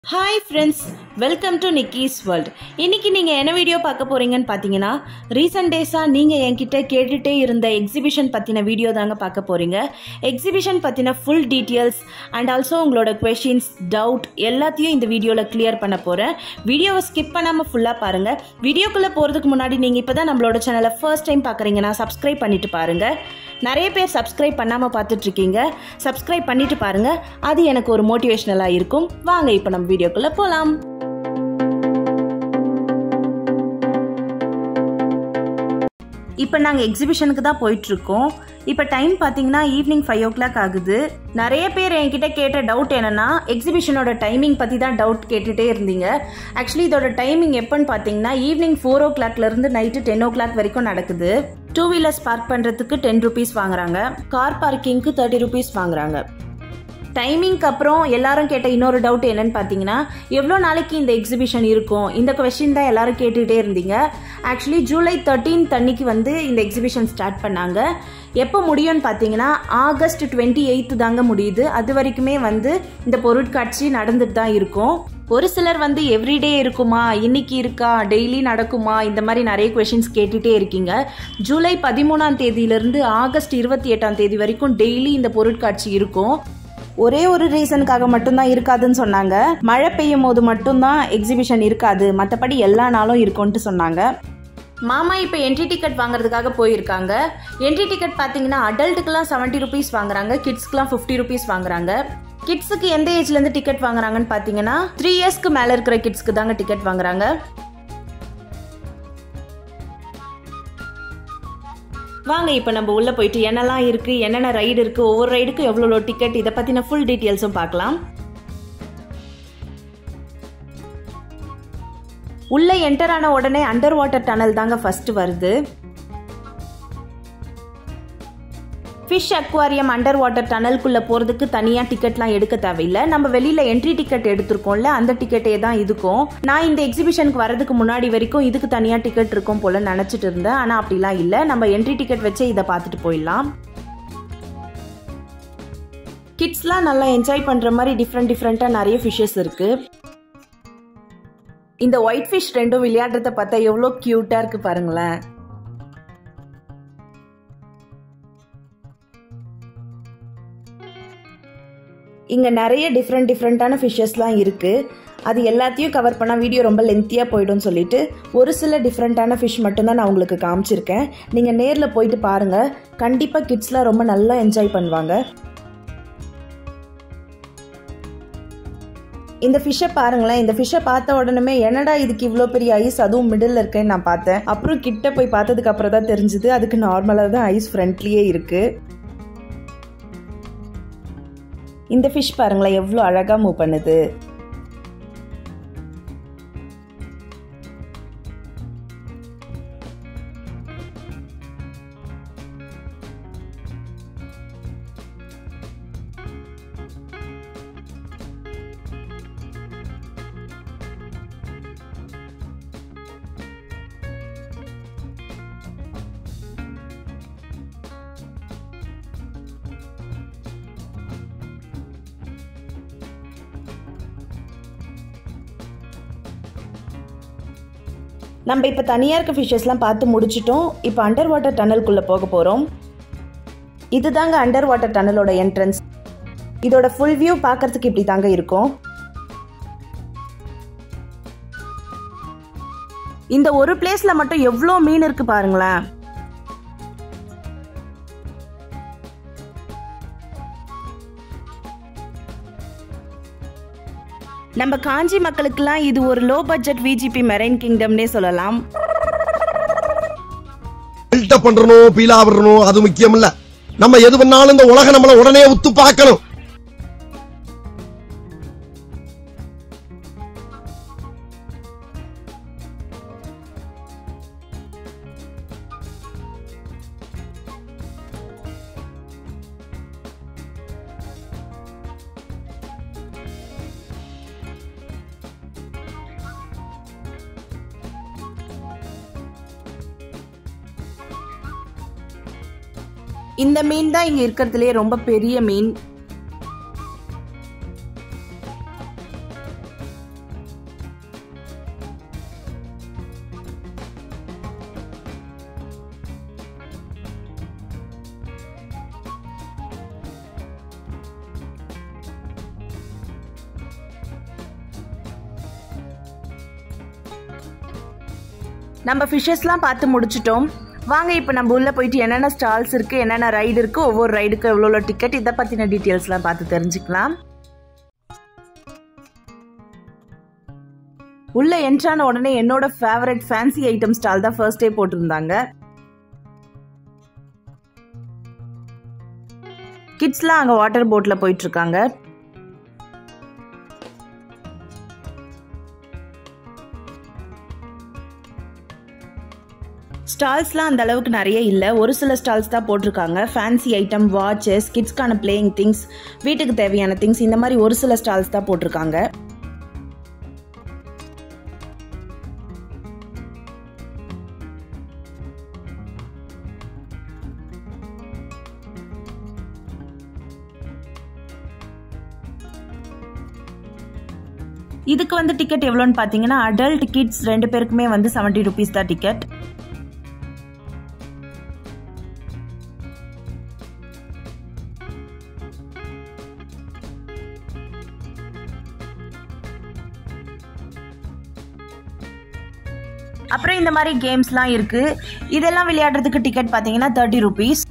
Hi friends welcome to Nikki's world இன்னைக்கு நீங்கள் என்ன வீடியோ பார்க்க போறீங்கன்னு பார்த்தீங்கன்னா ரீசெண்ட் டேஸாக நீங்கள் என்கிட்ட கேட்டுட்டே இருந்த எக்ஸிபிஷன் பற்றின வீடியோ தாங்க பார்க்க போறீங்க எக்ஸிபிஷன் பற்றின ஃபுல் டீட்டெயில்ஸ் அண்ட் ஆல்சோ உங்களோட கொஷின்ஸ் டவுட் எல்லாத்தையும் இந்த வீடியோவில் கிளியர் பண்ண போகிறேன் வீடியோவை ஸ்கிப் பண்ணாமல் ஃபுல்லாக பாருங்கள் வீடியோக்குள்ளே போகிறதுக்கு முன்னாடி நீங்கள் இப்போ தான் நம்மளோட சேனலை ஃபர்ஸ்ட் டைம் பார்க்குறீங்கன்னா சப்ஸ்கிரைப் பண்ணிட்டு பாருங்கள் நிறைய பேர் சப்ஸ்கிரைப் பண்ணாமல் பார்த்துட்ருக்கீங்க சப்ஸ்கிரைப் பண்ணிட்டு பாருங்கள் அது எனக்கு ஒரு மோட்டிவேஷ்னலாக இருக்கும் வாங்க இப்போ நம்ம வீடியோக்குள்ளே போகலாம் இப்போ நாங்கள் எக்ஸிபிஷனுக்கு தான் போயிட்டுருக்கோம் இப்போ டைம் பார்த்தீங்கன்னா ஈவினிங் ஃபைவ் ஓ கிளாக் ஆகுது நிறைய பேர் என்கிட்ட கேட்ட டவுட் என்னன்னா எக்ஸிபிஷனோட டைமிங் பற்றி தான் டவுட் கேட்டுகிட்டே இருந்தீங்க ஆக்சுவலி இதோட டைமிங் எப்போன்னு பார்த்தீங்கன்னா ஈவினிங் ஃபோர் ஓ கிளாக்லேருந்து நைட்டு டென் ஓ கிளாக் வரைக்கும் நடக்குது டூ வீலர்ஸ் பார்க் பண்ணுறதுக்கு டென் ருபீஸ் வாங்குறாங்க கார் பார்க்கிங்க்கு தேர்ட்டி ருபீஸ் வாங்குறாங்க டைமிங்க்கு அப்புறம் எல்லாரும் கேட்ட இன்னொரு டவுட் என்னன்னு பார்த்தீங்கன்னா எவ்வளோ நாளைக்கு இந்த எக்ஸிபிஷன் இருக்கும் இந்த கொஸ்டின் தான் எல்லாரும் கேட்டுகிட்டே இருந்தீங்க ஆக்சுவலி ஜூலை தேர்ட்டீன் அன்னைக்கு வந்து இந்த எக்ஸிபிஷன் ஸ்டார்ட் பண்ணாங்க எப்போ முடியும்னு பார்த்தீங்கன்னா ஆகஸ்ட் டுவெண்ட்டி எயித்து தாங்க முடியுது அது வரைக்குமே வந்து இந்த பொருட்காட்சி நடந்துட்டு தான் இருக்கும் ஒரு சிலர் வந்து எவ்ரிடே இருக்குமா இன்னைக்கு இருக்கா டெய்லி நடக்குமா இந்த மாதிரி நிறைய கொஷின்ஸ் கேட்டுட்டே இருக்கீங்க ஜூலை பதிமூணாம் தேதியிலிருந்து ஆகஸ்ட் இருபத்தி எட்டாம் தேதி வரைக்கும் டெய்லி இந்த பொருட்காட்சி இருக்கும் ஒரே ஒரு ரீசனுக்காக மட்டும்தான் இருக்காதுன்னு சொன்னாங்க மழை பெய்யும் போது மட்டும்தான் எக்ஸிபிஷன் இருக்காது மற்றபடி எல்லா நாளும் இருக்கும்ட்டு சொன்னாங்க மாமா இப்போ என்ட்ரி டிக்கெட் வாங்குறதுக்காக போயிருக்காங்க என்ட்ரி டிக்கெட் பார்த்தீங்கன்னா அடல்ட்டுக்கெல்லாம் செவன்ட்டி ருபீஸ் வாங்குறாங்க கிட்ஸ்க்குலாம் ஃபிஃப்டி ருபீஸ் வாங்குறாங்க கிட்ஸுக்கு எந்த ஏஜ்லேருந்து டிக்கெட் வாங்குறாங்கன்னு பார்த்தீங்கன்னா த்ரீ இயர்ஸ்க்கு மேலே இருக்கிற கிட்ஸ்க்கு தாங்க டிக்கெட் வாங்குறாங்க வாங்க இப்போ நம்ம உள்ளே போயிட்டு என்னெல்லாம் இருக்குது என்னென்ன ரைடு இருக்குது ஒவ்வொரு ரைடுக்கும் எவ்வளோ டிக்கெட் இதை பற்றின ஃபுல் டீட்டெயில்ஸும் பார்க்கலாம் உள்ளே என்டர் ஆன உடனே அண்டர் வாட்டர் டனல் தாங்க ஃபர்ஸ்ட் வருது ஃபிஷ் அக்வாரியம் அண்டர் வாட்டர் டனல்குள்ளே போகிறதுக்கு தனியாக டிக்கெட்லாம் எடுக்க தேவையில்லை நம்ம வெளியில் என்ட்ரி டிக்கெட் எடுத்திருக்கோம்ல அந்த டிக்கெட்டே தான் இதுக்கும் நான் இந்த எக்ஸிபிஷனுக்கு வரதுக்கு முன்னாடி வரைக்கும் இதுக்கு தனியாக டிக்கெட் இருக்கும் போல் நினச்சிட்டு இருந்தேன் ஆனால் அப்படிலாம் இல்லை நம்ம என்ட்ரி டிக்கெட் வச்சே இதை பார்த்துட்டு போயிடலாம் கிட்ஸ்லாம் நல்லா என்ஜாய் பண்ணுற மாதிரி டிஃப்ரெண்ட் டிஃப்ரெண்ட்டாக நிறைய ஃபிஷ்ஷஸ் இருக்குது இந்த ஒயிட் ஃபிஷ் ரெண்டும் விளையாடுறத பார்த்தா எவ்வளோ க்யூட்டாக இருக்குது பாருங்களேன் இங்கே நிறைய டிஃப்ரெண்ட் டிஃப்ரெண்ட்டான ஃபிஷ்ஷஸ்லாம் இருக்குது அது எல்லாத்தையும் கவர் பண்ணால் வீடியோ ரொம்ப லென்த்தியாக போய்டும்னு சொல்லிட்டு ஒரு சில டிஃப்ரெண்ட்டான ஃபிஷ் மட்டும்தான் நான் உங்களுக்கு காமிச்சிருக்கேன் நீங்கள் நேரில் போயிட்டு பாருங்கள் கண்டிப்பாக கிட்ஸ்லாம் ரொம்ப நல்லா என்ஜாய் பண்ணுவாங்க இந்த ஃபிஷ்ஷை பாருங்களேன் இந்த ஃபிஷ்ஷை பார்த்த உடனே என்னடா இதுக்கு இவ்வளோ பெரிய ஐஸ் அதுவும் மிடில் இருக்கேன்னு நான் பார்த்தேன் அப்புறம் கிட்ட போய் பார்த்ததுக்கு அப்புறம் தான் தெரிஞ்சுது அதுக்கு நார்மலாக தான் ஐஸ் ஃப்ரண்ட்லேயே இருக்குது இந்த ஃபிஷ் பாருங்களேன் எவ்வளோ அழகாக மூவ் பண்ணுது நம்ம இப்போ தனியாக இருக்க ஃபிஷ்ஷஸ்லாம் பார்த்து முடிச்சிட்டோம் இப்போ அண்டர் வாட்டர் டனல்குள்ளே போக போகிறோம் இதுதாங்க அண்டர் வாட்டர் டனலோட என்ட்ரன்ஸ் இதோட ஃபுல் வியூ பார்க்கறதுக்கு இப்படி தாங்க இருக்கும் இந்த ஒரு பிளேஸில் மட்டும் எவ்வளோ மீன் இருக்கு பாருங்களேன் நம்ம காஞ்சி மக்களுக்கெல்லாம் இது ஒரு லோ பட்ஜெட் விஜிபி மெரைன் கிங்டம்னே சொல்லலாம் பில்டப் பண்றணும் பீலா விடணும் அது முக்கியம் இல்ல நம்ம எது பண்ணாலும் இந்த உலக நம்மள உடனே உத்து பார்க்கணும் இந்த மீன் தான் இங்க இருக்கிறதுலே ரொம்ப பெரிய மீன் நம்ம ஃபிஷ்ஷஸ்லாம் பார்த்து முடிச்சிட்டோம் வாங்க இப்போ நம்ம உள்ளே போயிட்டு என்னென்ன ஸ்டால்ஸ் இருக்குது என்னென்ன ரைடு இருக்குது ஒவ்வொரு ரைடுக்கு எவ்வளோ டிக்கெட் இதை பற்றின டீட்டெயில்ஸ்லாம் பார்த்து தெரிஞ்சுக்கலாம் உள்ள என்ட்ரான உடனே என்னோட ஃபேவரட் ஃபேன்சி ஐட்டம் ஸ்டால் தான் ஃபர்ஸ்ட் டே போட்டிருந்தாங்க கிட்ஸ்லாம் அங்கே வாட்டர் போட்டில் போயிட்டு இருக்காங்க ஸ்டால்ஸ்லாம் அந்த அளவுக்கு நிறைய இல்லை ஒரு சில ஸ்டால்ஸ் தான் போட்டிருக்காங்க ஃபேன்சி ஐட்டம் வாட்சஸ் கிட்ஸ்க்கான பிளேயிங் திங்ஸ் வீட்டுக்கு தேவையான திங்ஸ் இந்த மாதிரி ஒரு சில ஸ்டால்ஸ் தான் போட்டிருக்காங்க இதுக்கு வந்து டிக்கெட் எவ்வளோன்னு பார்த்தீங்கன்னா அடல்ட் கிட்ஸ் ரெண்டு பேருக்குமே வந்து செவன்ட்டி ருபீஸ் தான் டிக்கெட் அப்புறம் இந்த மாதிரி கேம்ஸ்லாம் இருக்கு இதெல்லாம் விளையாடுறதுக்கு டிக்கெட் பார்த்தீங்கன்னா தேர்ட்டி ருபீஸ்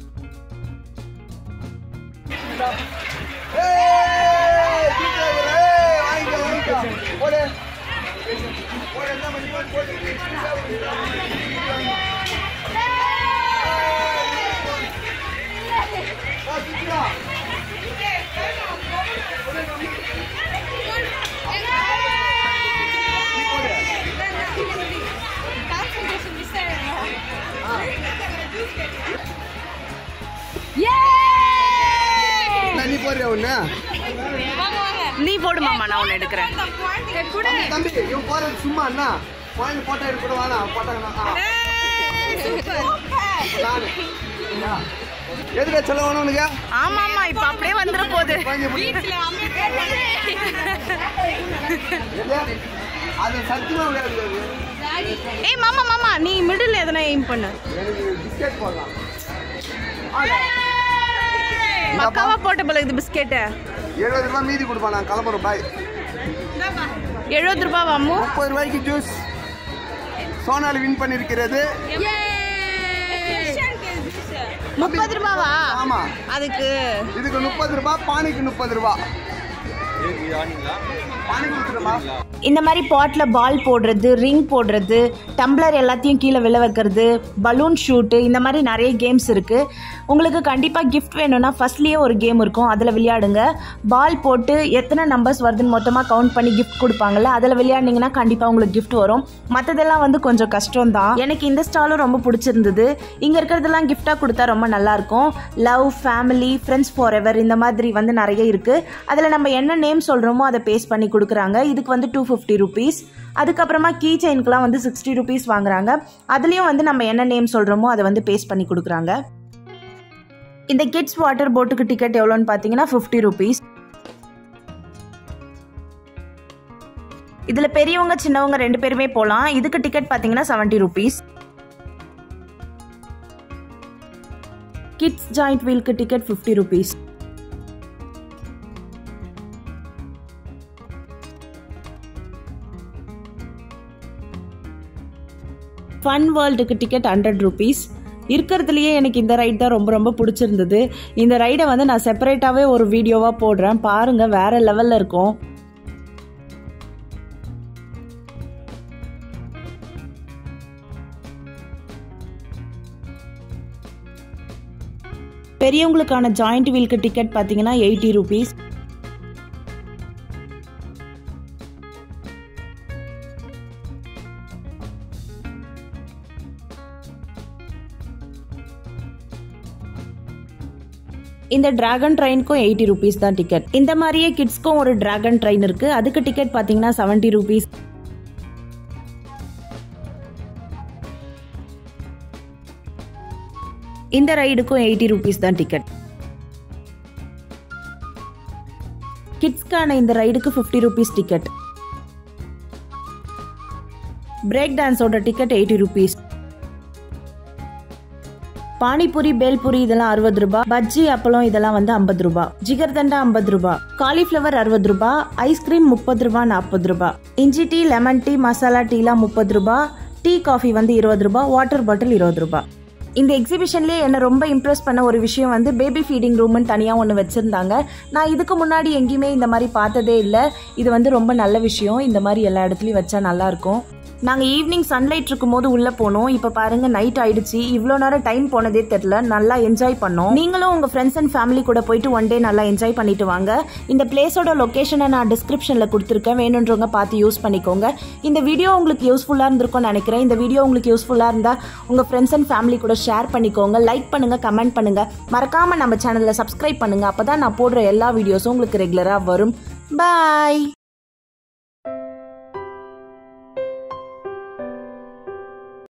நீ போறியா ஒண்ணு நீ போடு மாமா நான் ஒன்று எடுக்கிறேன் தம்பி இவன் போறது சும்மா அண்ணா குழந்தை போட்டோ எடுக்க கூட வேணாம் போட்டாங்கண்ணா நானு ஆ. எதுக்கு சொல்ல வேணும் உனக்கு ஆமா ஆமா இப்போ அப்படியே வந்துட போகுது குழந்தை பிடிச்சி. எது? அது சத்தியமா விளையாடுறது ஏய் மாமா மாமா நீ மிடில் எதனா எய்ம் பண்ணு எனக்கு பிஸ்கெட் போடலாம் பக்காவா போட்ட போல இது பிஸ்கெட்டு எழுபது ரூபாய் மீதி கொடுப்பா நான் கிளம்புறேன் பாய் எழுபது ரூபாய் அம்மு முப்பது ரூபாய்க்கு ஜூஸ் சோனாலி வின் பண்ணிருக்கிறது முப்பது ரூபாவா ஆமா அதுக்கு இதுக்கு முப்பது ரூபாய் பானிக்கு முப்பது ரூபாய் பானிக்கு முப்பது ரூபாய் இந்த மாதிரி பாட்டில் பால் போடுறது ரிங் போடுறது டம்ளர் எல்லாத்தையும் கீழே விழ வைக்கிறது பலூன் ஷூட்டு இந்த மாதிரி நிறைய கேம்ஸ் இருக்குது உங்களுக்கு கண்டிப்பாக கிஃப்ட் வேணும்னா ஃபர்ஸ்ட்லேயே ஒரு கேம் இருக்கும் அதில் விளையாடுங்க பால் போட்டு எத்தனை நம்பர்ஸ் வருதுன்னு மொத்தமாக கவுண்ட் பண்ணி கிஃப்ட் கொடுப்பாங்கல்ல அதில் விளையாடினீங்கன்னா கண்டிப்பாக உங்களுக்கு கிஃப்ட் வரும் மற்றதெல்லாம் வந்து கொஞ்சம் கஷ்டம் தான் எனக்கு இந்த ஸ்டாலும் ரொம்ப பிடிச்சிருந்தது இங்கே இருக்கிறதெல்லாம் கிஃப்டாக கொடுத்தா ரொம்ப நல்லாயிருக்கும் love family friends forever இந்த மாதிரி வந்து நிறைய இருக்குது அதில் நம்ம என்ன நேம் சொல்கிறோமோ அதை பேஸ்ட் பண்ணி கொடுக்குறாங்க இதுக்கு வந்து டூ ஃபிஃப்டி ருபீஸ் அதுக்கப்புறமா கீ செயின்க்குலாம் வந்து சிக்ஸ்டி ருபீஸ் வாங்குறாங்க அதுலேயும் வந்து நம்ம என்ன நேம் சொல்கிறோமோ அதை வந்து பேஸ்ட் பண்ணி கொடுக்குறாங்க இந்த கிட்ஸ் வாட்டர் போட்டுக்கு டிக்கெட் எவ்வளோன்னு பார்த்தீங்கன்னா ஃபிஃப்டி ருபீஸ் இதில் பெரியவங்க சின்னவங்க ரெண்டு பேருமே போகலாம் இதுக்கு டிக்கெட் பார்த்தீங்கன்னா செவன்ட்டி ருபீஸ் கிட்ஸ் ஜாயிண்ட் வீலுக்கு டிக்கெட் ஃபிஃப்டி ருபீஸ் ஃபன் வேர்ல்டுக்கு டிக்கெட் ஹண்ட்ரட் ருபீஸ் இருக்கிறதுலையே எனக்கு இந்த ரைட் தான் ரொம்ப ரொம்ப பிடிச்சிருந்தது இந்த ரைடை வந்து நான் செப்பரேட்டாகவே ஒரு வீடியோவாக போடுறேன் பாருங்கள் வேற லெவலில் இருக்கும் பெரியவங்களுக்கான ஜாயிண்ட் வீலுக்கு டிக்கெட் பார்த்தீங்கன்னா எயிட்டி ருபீஸ் இந்த டிராகன் ட்ரெயினுக்கும் எயிட்டி ருபீஸ் தான் டிக்கெட் இந்த மாதிரியே கிட்ஸ்க்கும் ஒரு டிராகன் ட்ரெயின் இருக்கு அதுக்கு டிக்கெட் பார்த்தீங்கன்னா செவன்ட்டி ருபீஸ் இந்த ரைடுக்கும் எயிட்டி ருபீஸ் தான் டிக்கெட் கிட்ஸ்க்கான இந்த ரைடுக்கு ஃபிஃப்டி ருபீஸ் டிக்கெட் பிரேக் டான்ஸோட ticket eighty rupees panipuri bhelpuri இதெல்லாம் அறுபது ரூபாய் பஜ்ஜி அப்பளம் இதெல்லாம் வந்து ஐம்பது ரூபாய் ஜிகர்தண்டா ஐம்பது ரூபாய் காலிஃப்ளவர் அறுபது ரூபாய் ஐஸ்கிரீம் முப்பது ரூபாய் நாற்பது ரூபாய் இஞ்சி டீ லெமன் டீ மசாலா டீலாம் முப்பது ரூபாய் டீ காஃபி வந்து இருபது ரூபாய் வாட்டர் பாட்டில் இருபது ரூபாய் இந்த எக்ஸிபிஷன்லேயே என்னை ரொம்ப இம்ப்ரெஸ் பண்ண ஒரு விஷயம் வந்து பேபி ஃபீடிங் ரூம்னு தனியாக ஒன்று வச்சுருந்தாங்க நான் இதுக்கு முன்னாடி எங்கேயுமே இந்த மாதிரி பார்த்ததே இல்லை இது வந்து ரொம்ப நல்ல விஷயம் இந்த மாதிரி எல்லா இடத்துலையும் வச்சா நல்லாயிருக்கும் நாங்கள் ஈவினிங் சன்லைட் இருக்கும்போது உள்ளே போனோம் இப்போ பாருங்க நைட் ஆயிடுச்சு இவ்வளோ நேரம் டைம் போனதே தெரில நல்லா என்ஜாய் பண்ணோம் நீங்களும் உங்கள் ஃப்ரெண்ட்ஸ் அண்ட் ஃபேமிலி கூட போயிட்டு ஒன் டே நல்லா என்ஜாய் பண்ணிட்டு வாங்க இந்த பிளேஸோட லொக்கேஷனை நான் டிஸ்கிரிப்ஷனில் கொடுத்துருக்கேன் வேணுன்றவங்க பார்த்து யூஸ் பண்ணிக்கோங்க இந்த வீடியோ உங்களுக்கு யூஸ்ஃபுல்லாக இருந்திருக்கும்னு நினைக்கிறேன் இந்த வீடியோ உங்களுக்கு யூஸ்ஃபுல்லாக இருந்தால் உங்கள் ஃப்ரெண்ட்ஸ் அண்ட் ஃபேமிலி கூட ஷேர் பண்ணிக்கோங்க லைக் பண்ணுங்கள் கமெண்ட் பண்ணுங்கள் மறக்காமல் நம்ம சேனலில் சப்ஸ்கிரைப் பண்ணுங்கள் அப்போ தான் நான் போடுற எல்லா வீடியோஸும் உங்களுக்கு ரெகுலராக வரும் பாய்